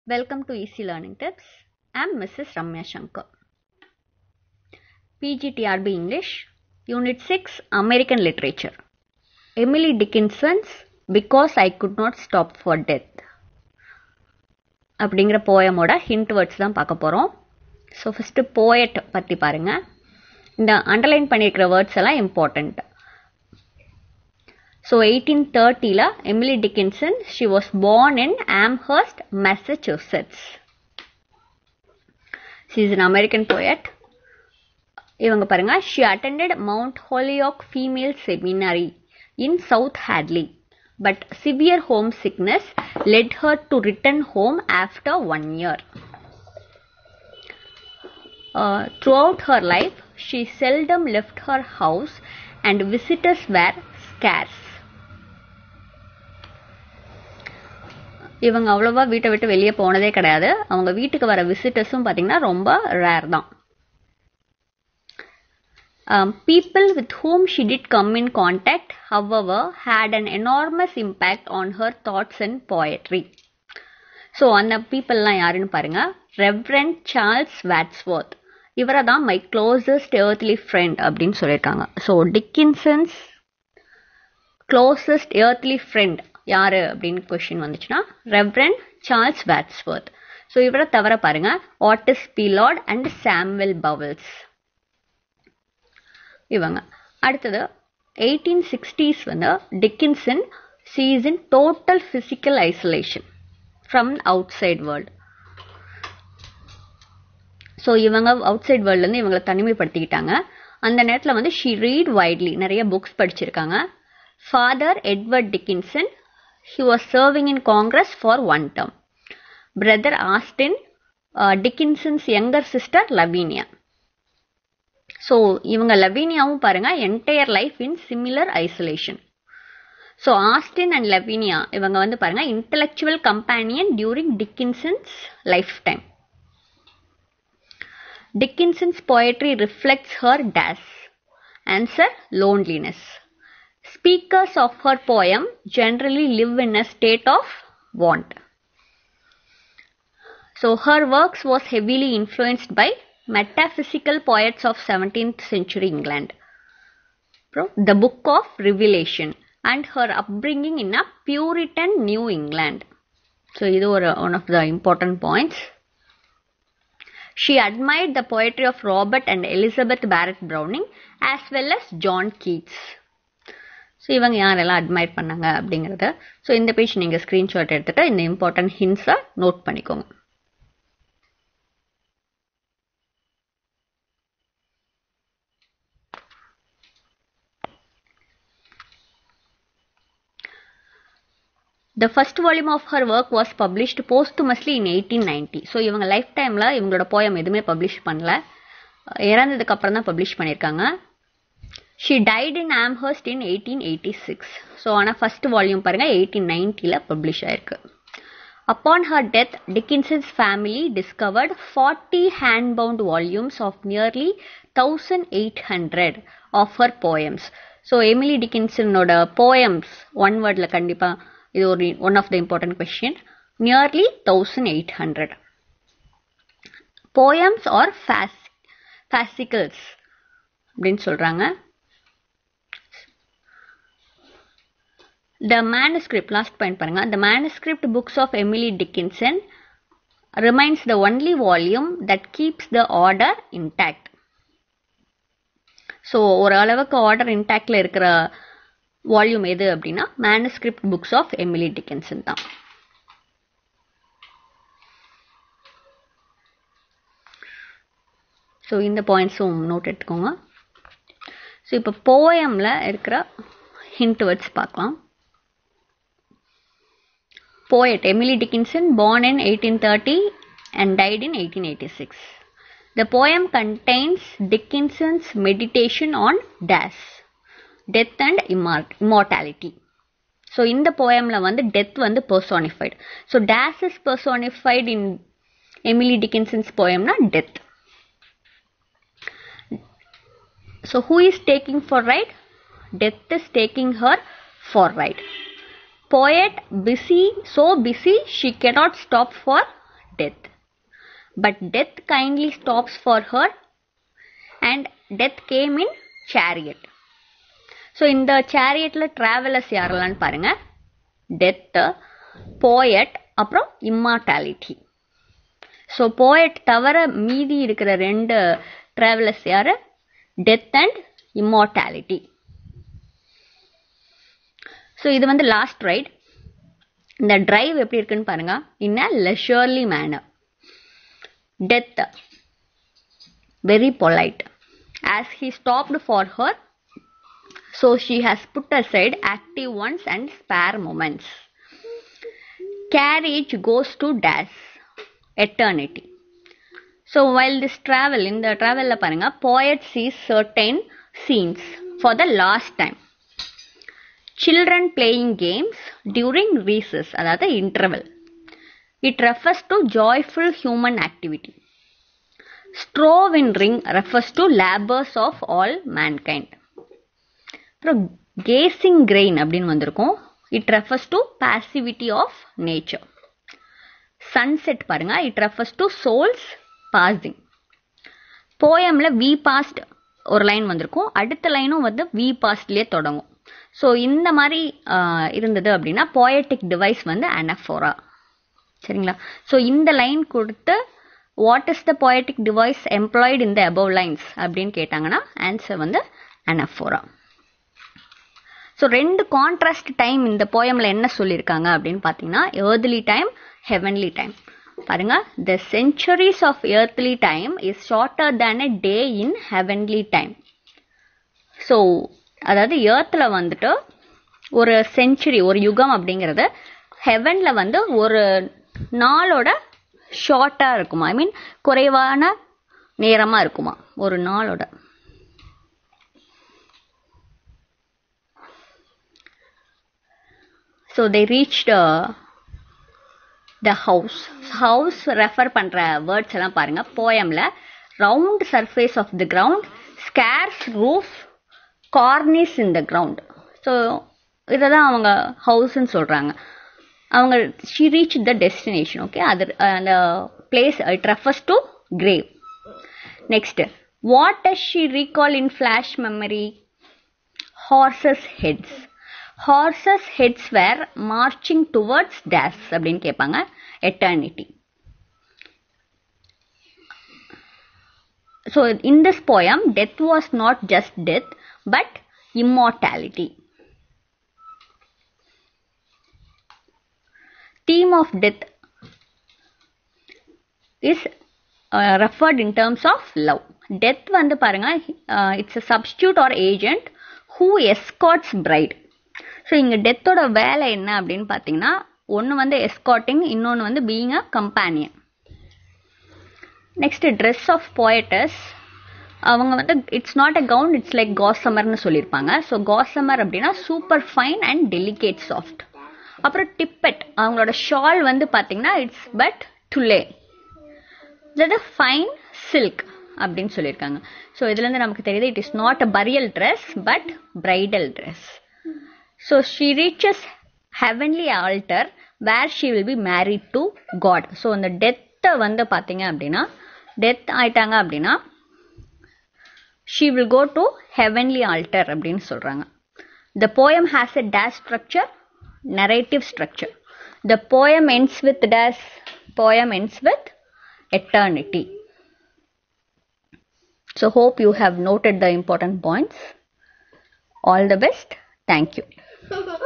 Welcome to Easy Learning Tips. I am Mrs. Ramya Shankar. PGTRB English, Unit 6 American Literature. Emily Dickinson's Because I Could Not Stop for Death. அப்படிங்கிற போயமோட hint words தான் பார்க்க போகிறோம் so first poet பற்றி பாருங்கள் இந்த underline பண்ணியிருக்கிற words எல்லாம் important so eighteen தேர்ட்டியில் Emily Dickinson she was born in Amherst Massachusetts she is an American poet இவங்க பாருங்க she attended Mount Holyoke female seminary in South Hadley but severe homesickness led her to return home after one year. Uh, throughout her life, she seldom left her house and visitors were scarce. இவங்க அவ்வளோவா வீட்டை விட்டு வெளியே போனதே கிடையாது அவங்க வீட்டுக்கு வர விசிட்டர்ஸும் பார்த்தீங்கன்னா ரொம்ப ரேர் தான் Um, people with whom she did come in contact, however, had an enormous impact on her thoughts and poetry. So அந்த பீப்புளெலாம் யாருன்னு பாருங்க ரெவரண்ட் சார்ல்ஸ் வேட்ஸ்வர்த் இவரை தான் மை க்ளோசஸ்ட் ஏர்த்லி ஃப்ரெண்ட் அப்படின்னு சொல்லியிருக்காங்க so Dickinson's closest earthly friend யாரு அப்படின்னு கொஷின் வந்துச்சுன்னா ரெவரண்ட் சார்ல்ஸ் வேட்ஸ்வர்த் ஸோ இவரை தவிர பாருங்க ஆட்டிஸ் பிலாட் அண்ட் சாம்வெல் பவல்ஸ் இவங்க அடுத்தது எயிட்டீன் சிக்ஸ்டீஸ் வந்து Dickinson sees in total physical isolation from outside world so இவங்க அவுட் சைட் வேர்ல்ட்லேருந்து இவங்களை தனிமைப்படுத்திக்கிட்டாங்க அந்த நேரத்தில் வந்து ஷீ ரீட் வைட்லி நிறைய புக்ஸ் படிச்சிருக்காங்க father Edward Dickinson he was serving in Congress for one term brother Austin Dickinson's younger sister Lavinia so இவங்க லவீனியாவும் பாருங்க entire life in similar isolation so Austin and Lavinia இவங்க வந்து பாருங்க intellectual companion during Dickinsons life lifetime Dickinson's poetry reflects her days answer loneliness speakers of her poem generally live in a state of want so her works was heavily influenced by metaphysical poets of 17th century England. The Book of Revelation and her upbringing in a Puritan New England. So, this is one of the important points. She admired the poetry of Robert and Elizabeth Barrett Browning as well as John Keats. So இவங்க யாரெல்லாம் admire பண்ணாங்க அப்படிங்கிறத so இந்த page நீங்கள் screenshot எடுத்துகிட்டு இந்த important ஹின்ஸை note பண்ணிக்கோங்க the first volume of her work was published posthumously in eighteen ninety so இவங்க லைஃப் டைமில் இவங்களோட போயம் எதுவுமே பப்ளிஷ் பண்ணல இறந்ததுக்கு அப்புறம் தான் பப்ளிஷ் பண்ணியிருக்காங்க she died in Amherst in eighteen eighty six so ஆனால் ஃபர்ஸ்ட் வால்யூம் பாருங்கள் எயிட்டீன் நைன்ட்டியில் பப்ளிஷ் ஆயிருக்கு upon her death Dickinson's family discovered forty hand bound volumes of nearly thousand eight hundred of her poems so Emily டிக்கின்சனோட poems one வேர்டில் கண்டிப்பாக இது ஒரு one of the important question nearly thousand eight hundred poems are fascicles அப்படின்னு சொல்கிறாங்க the manuscript last point பாருங்க the manuscript books of Emily Dickinson remains the only volume that keeps the order intact so ஓரளவுக்கு order இன்டாக்டில் இருக்கிற volume எது அப்படின்னா manuscript books of Emily Dickinson தான் so இந்த பாயிண்ட்ஸும் நோட் எடுத்துக்கோங்க ஸோ இப்போ போயமில் இருக்கிற ஹிண்ட் வேர்ட்ஸ் பார்க்கலாம் poet Emily Dickinson born in 1830 and died in 1886. The poem contains Dickinson's meditation on dash. Death and immort immortality so இந்த போயமில் வந்து டெத் வந்து personified so death's is personified in Emily Dickinson's போயம்னா death so who is taking for ride death is taking her for ride poet busy so busy she cannot stop for death. But death kindly stops for her and death came in chariot. So இந்த சேரியட்டில் travellers யாரெல்லாம் பாருங்க death poet அப்புறம் immortality so poet தவிர மீதி இருக்கிற ரெண்டு travellers யாரு டெத் அண்ட் இம்மார்டாலிட்டி ஸோ இது வந்து லாஸ்ட் ரைட் இந்த டிரைவ் எப்படி இருக்குன்னு பாருங்க in a leisurely manner death very polite as he stopped for her so she has put aside active ones and spare moments carriage goes to dash eternity so while this travel in the travel பாருங்க poet sees certain scenes for the last time children playing games during recess அதாவது interval it refers to joyful human activity strove in ring refers to labors of all mankind அப்புறம் கேசிங் grain அப்படின்னு வந்திருக்கும் it refers to passivity of nature sunset பாருங்க it refers to souls passing போயம்ல we passed ஒரு line வந்திருக்கும் அடுத்த லைனும் வந்து வி பாஸ்ட்லேயே தொடங்கும் ஸோ இந்த மாதிரி இருந்தது அப்படின்னா போயட்டிக் டிவைஸ் வந்து அனஃபோரா சரிங்களா ஸோ இந்த லைன் கொடுத்து what is the poetic device employed in the above lines அப்படின்னு கேட்டாங்கன்னா ஆன்சர் வந்து அனஃபோரா ஸோ ரெண்டு கான்ட்ராஸ்ட் டைம் இந்த போயமில் என்ன சொல்லியிருக்காங்க அப்படின்னு பார்த்தீங்கன்னா ஏர்த்லி டைம் ஹெவன்லி டைம் பாருங்க the centuries of earthly time is shorter than a day in heavenly time so அதாவது ஏர்த்தில் வந்துட்டு ஒரு செஞ்சுரி ஒரு யுகம் அப்படிங்கிறது ஹெவனில் வந்து ஒரு நாளோட ஷார்ட்டாக இருக்குமா ஐ மீன் குறைவான நேரமாக இருக்குமா ஒரு நாளோட so they reach the house house refer பண்ணுற வேர்ட்ஸ் எல்லாம் பாருங்க போயமில் round surface of the ground scarce roof cornice in the ground so இதை தான் அவங்க ஹவுஸ்ன்னு சொல்கிறாங்க அவங்க she reach the destination okay அது அந்த place it refers to grave next what does she recall in flash memory horses heads horses heads were marching towards days அப்படின்னு கேட்பாங்க eternity so in this poem death was not just death but immortality theme of death is uh, referred in terms of love death வந்து பாருங்க it's a substitute or agent who escorts bride so இங்கே டெத்தோட வேலை என்ன அப்படின்னு பார்த்தீங்கன்னா ஒன்று வந்து எஸ்காட்டிங் இன்னொன்று வந்து being a companion next dress of poetess அவங்க வந்து it's not a gown it's like காசமர்னு சொல்லியிருப்பாங்க ஸோ காசமர் அப்படின்னா super fine and delicate soft அப்புறம் டிப்பெட் அவங்களோட ஷால் வந்து பார்த்தீங்கன்னா இட்ஸ் பட் டுலே இது ஃபைன் சில்க் அப்படின்னு சொல்லியிருக்காங்க ஸோ இதுலேருந்து நமக்கு தெரியுது it is not a burial dress but bridal dress so she reaches heavenly altar where she will be married to God so அந்த டெத்தை வந்து பார்த்தீங்க அப்படின்னா டெத் ஆயிட்டாங்க அப்படின்னா she will go to heavenly altar அப்படின்னு சொல்கிறாங்க the poem has a dash structure narrative structure. The poem ends with dash, poem ends with eternity. So hope you have noted the important points. All the best. Thank you.